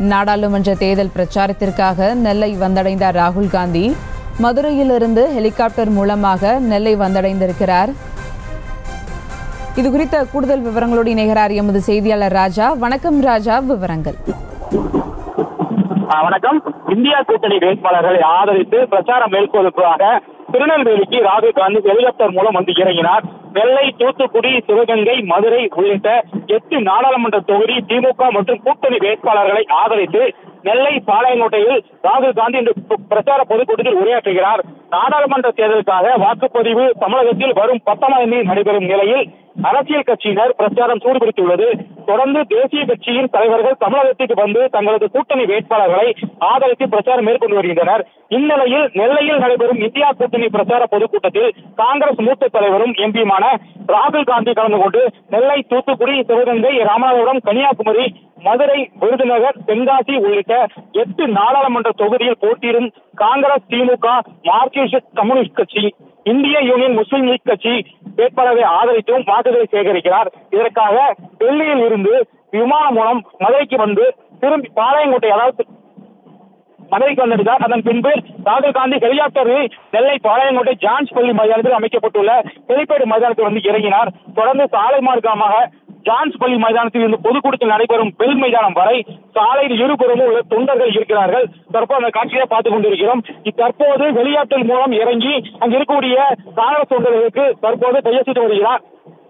நாடாளுமன்ற தேர்தல் பிரச்சாரத்திற்காக நெல்லை வந்தடைந்தார் ராகுல் காந்தி மதுரையிலிருந்து ஹெலிகாப்டர் மூலமாக நெல்லை வந்தடைந்திருக்கிறார் இது குறித்த கூடுதல் விவரங்களோடு இணைகிறார் எமது செய்தியாளர் ராஜா வணக்கம் ராஜா விவரங்கள் ஆ, வணக்கம் இந்தியா கூட்டணி வேட்பாளர்களை ஆதரித்து பிரச்சாரம் மேற்கொள்வதற்காக திருநெல்வேலிக்கு ராகுல் காந்தி ஹெலிகாப்டர் மூலம் வந்து இறங்கினார் நெல்லை தூத்துக்குடி சிவகங்கை மதுரை உள்ளிட்ட எட்டு நாடாளுமன்ற தொகுதி திமுக மற்றும் கூட்டணி வேட்பாளர்களை ஆதரித்து நெல்லை பாளையங்கோட்டையில் ராகுல் காந்தி இன்று பு- பிரச்சார பொதுக்கூட்டத்தில் உரையாற்றுகிறார் நாடாளுமன்ற தேர்தலுக்காக வாக்குப்பதிவு தமிழகத்தில் வரும் பத்தாம் தேதி நடைபெறும் நிலையில் அரசியல் கட்சியினர் பிரச்சாரம் சூடுபிடித்துள்ளது தொடர்ந்து தேசிய கட்சியின் தலைவர்கள் தமிழகத்திற்கு வந்து தங்களது கூட்டணி வேட்பாளர்களை ஆதரித்து பிரச்சாரம் மேற்கொண்டு வருகின்றனர் இந்நிலையில் நெல்லையில் நடைபெறும் இந்தியா கூட்டணி பிரச்சார பொதுக்கூட்டத்தில் காங்கிரஸ் மூத்த தலைவரும் எம்பியுமான ராகுல் காந்தி கலந்து கொண்டு நெல்லை தூத்துக்குடி சிவகங்கை ராமநாதபுரம் கன்னியாகுமரி மதுரை விருதுநகர் தென்காசி உள்ளிட்ட எட்டு நாடாளுமன்ற தொகுதியில் போட்டியிடும் காங்கிரஸ் திமுக மார்க்சிஸ்ட் கம்யூனிஸ்ட் கட்சி இந்திய யூனியன் முஸ்லீம் லீக் கட்சி வேட்பாளரை ஆதரித்தும் வாக்குகளை சேகரிக்கிறார் இதற்காக டெல்லியில் இருந்து விமானம் மூலம் மதுரைக்கு வந்து திரும்பி பாளையங்கோட்டை அதாவது மதுரைக்கு வந்திருந்தார் அதன் பின்பு ராகுல் காந்தி ஹெலிகாப்டரில் நெல்லை பாளையங்கோட்டை ஜான்ஸ் பள்ளி மைதானத்தில் அமைக்கப்பட்டுள்ள ஹெலிபேடு மைதானத்தில் வந்து இறங்கினார் தொடர்ந்து சாலை மார்க்கமாக ஜான்ஸ் பள்ளி மைதானத்தில் இருந்து பொதுக்கூட்டத்தில் நடைபெறும் பெல் மைதானம் வரை சாலையில் இருபுறமும் உள்ள தொண்டர்கள் இருக்கிறார்கள் தற்போது அந்த காட்சியை பார்த்துக் கொண்டிருக்கிறோம் தற்போது ஹெலிகாப்டர் மூலம் இறங்கி அங்கு இருக்கக்கூடிய காங்கிரஸ் தொண்டர்களுக்கு தற்போது கையெழுத்து வருகிறார்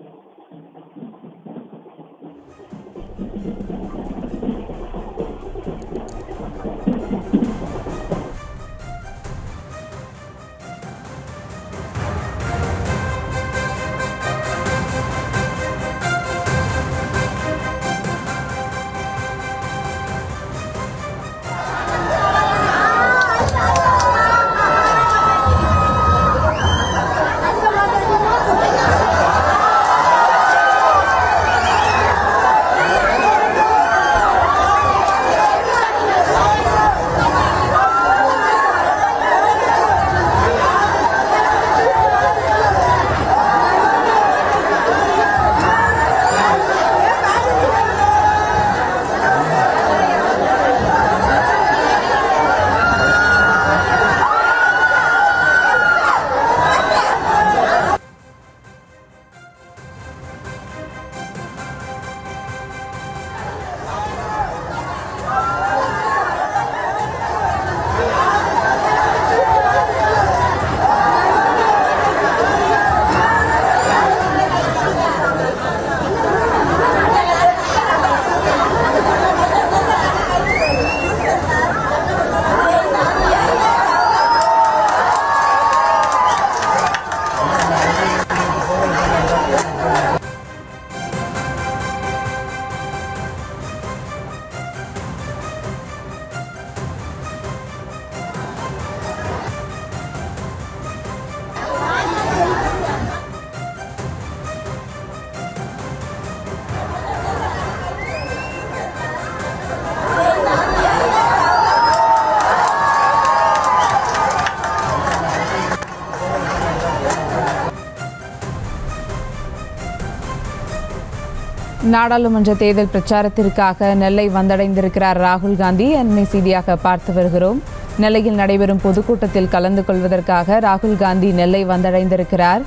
நாடாளுமன்ற தேர்தல் பிரச்சாரத்திற்காக நெல்லை வந்தடைந்திருக்கிறார் ராகுல் காந்தி அண்மை செய்தியாக பார்த்து வருகிறோம் நெல்லையில் நடைபெறும் பொதுக்கூட்டத்தில் கலந்து கொள்வதற்காக ராகுல் காந்தி நெல்லை வந்தடைந்திருக்கிறார்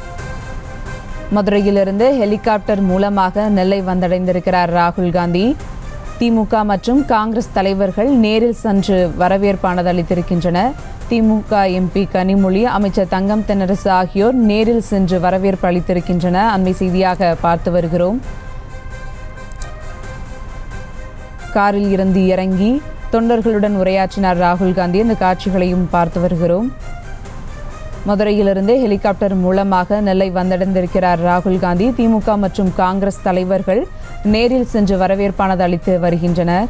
மதுரையிலிருந்து ஹெலிகாப்டர் மூலமாக நெல்லை வந்தடைந்திருக்கிறார் ராகுல் காந்தி திமுக மற்றும் காங்கிரஸ் தலைவர்கள் நேரில் சென்று வரவேற்பானது அளித்திருக்கின்றனர் திமுக எம்பி கனிமொழி அமைச்சர் தங்கம் தென்னரசு ஆகியோர் நேரில் சென்று வரவேற்பு அளித்திருக்கின்றனர் அண்மை செய்தியாக பார்த்து வருகிறோம் காரில் இருந்து இறங்கி தொண்டர்களுடன் உரையாற்றினார் ராகுல் காந்தி இந்த காட்சிகளையும் பார்த்து வருகிறோம் மதுரையிலிருந்து ஹெலிகாப்டர் மூலமாக நெல்லை வந்தடைந்திருக்கிறார் ராகுல் காந்தி திமுக மற்றும் காங்கிரஸ் தலைவர்கள் நேரில் சென்று வரவேற்பானது அளித்து வருகின்றனர்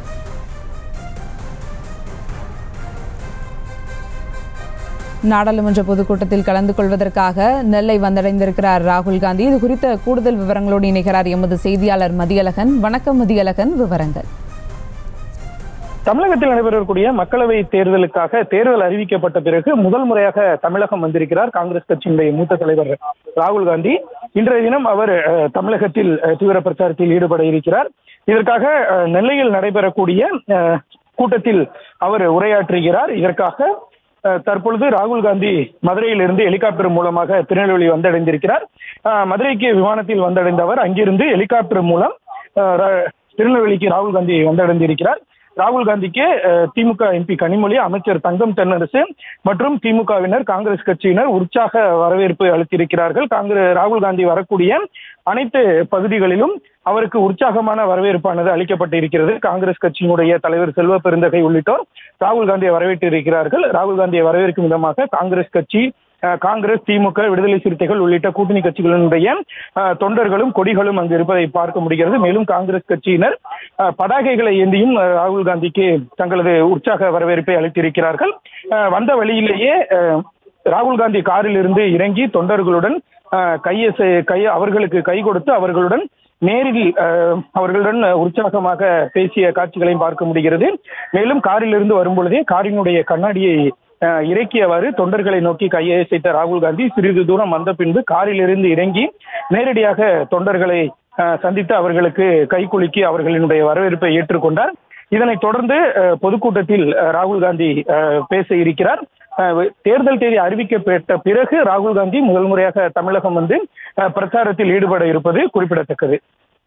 நாடாளுமன்ற பொதுக்கூட்டத்தில் கலந்து கொள்வதற்காக நெல்லை வந்தடைந்திருக்கிறார் ராகுல் காந்தி இது குறித்த கூடுதல் விவரங்களோடு இணைகிறார் எமது செய்தியாளர் மதியழகன் வணக்கம் மதியழகன் விவரங்கள் தமிழகத்தில் நடைபெறக்கூடிய மக்களவை தேர்தலுக்காக தேர்தல் அறிவிக்கப்பட்ட பிறகு முதல் முறையாக தமிழகம் வந்திருக்கிறார் காங்கிரஸ் கட்சியினுடைய மூத்த தலைவர் ராகுல் காந்தி இன்றைய தினம் அவர் அஹ், தமிழகத்தில் அஹ், தீவிர பிரச்சாரத்தில் ஈடுபட இருக்கிறார் இதற்காக அஹ், நெல்லையில் நடைபெறக்கூடிய அஹ், கூட்டத்தில் அவர் உரையாற்றுகிறார் இதற்காக அஹ், தற்பொழுது ராகுல் காந்தி மதுரையிலிருந்து ஹெலிகாப்டர் மூலமாக திருநெல்வேலி வந்தடைந்திருக்கிறார் அஹ், மதுரைக்கு விமானத்தில் வந்தடைந்த அவர் அங்கிருந்து ஹெலிகாப்டர் மூலம் அஹ், ர- திருநெல்வேலிக்கு ராகுல் காந்தி வந்தடைந்திருக்கிறார் ராகுல் காந்திக்கு அஹ், திமுக எம்பி கனிமொழி அமைச்சர் தங்கம் தென்னரசு மற்றும் திமுகவினர் காங்கிரஸ் கட்சியினர் உற்சாக வரவேற்பு அளித்திருக்கிறார்கள் காங்கிரஸ் ராகுல் காந்தி வரக்கூடிய அனைத்து பகுதிகளிலும் அவருக்கு உற்சாகமான வரவேற்பானது அளிக்கப்பட்டிருக்கிறது காங்கிரஸ் கட்சியினுடைய தலைவர் செல்வ பெருந்தகை உள்ளிட்டோர் ராகுல் காந்தியை வரவேற்று இருக்கிறார்கள் ராகுல் காந்தியை வரவேற்கும் விதமாக காங்கிரஸ் கட்சி அஹ், காங்கிரஸ் திமுக விடுதலை சிறுத்தைகள் உள்ளிட்ட கூட்டணி கட்சிகளினுடைய அஹ், தொண்டர்களும் கொடிகளும் அங்கு இருப்பதை பார்க்க முடிகிறது மேலும் காங்கிரஸ் கட்சியினர் அஹ், பதாகைகளை ஏந்தியும் அஹ், ராகுல் காந்திக்கு தங்களது உற்சாக வரவேற்பை அளித்திருக்கிறார்கள் அஹ், வந்த வழியிலேயே அஹ், ராகுல் காந்தி காரில் இருந்து இறங்கி தொண்டர்களுடன் அஹ், கையை செ- கை அவர்களுக்கு கை கொடுத்து அவர்களுடன் நேரில் அஹ், அவர்களுடன் உற்சாகமாக பேசிய காட்சிகளையும் பார்க்க முடிகிறது மேலும் காரில் இருந்து வரும்பொழுதே காரினுடைய கண்ணாடியை அஹ், இறக்கியவாறு தொண்டர்களை நோக்கி கையை அசைத்த ராகுல் காந்தி சிறிது தூரம் வந்த பின்பு காரில் இருந்து இறங்கி நேரடியாக தொண்டர்களை அஹ், சந்தித்து அவர்களுக்கு கைகுலுக்கி அவர்களினுடைய வரவேற்பை ஏற்றுக்கொண்டார் இதனைத் தொடர்ந்து அஹ், பொதுக்கூட்டத்தில் அஹ், ராகுல் காந்தி அஹ், பேச இருக்கிறார் அஹ், தேர்தல் தேதி அறிவிக்கப்பட்ட பிறகு ராகுல் காந்தி முதல் முறையாக தமிழகம் வந்து அஹ், பிரச்சாரத்தில் ஈடுபட இருப்பது குறிப்பிடத்தக்கது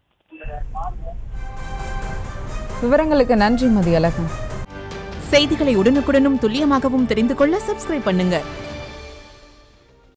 விவரங்களுக்கு நன்றி மதியழகன் செய்திகளை உடனுக்குடனும் துல்லியமாகவும் தெரிந்து கொள்ள சப்ஸ்கிரைப் பண்ணுங்க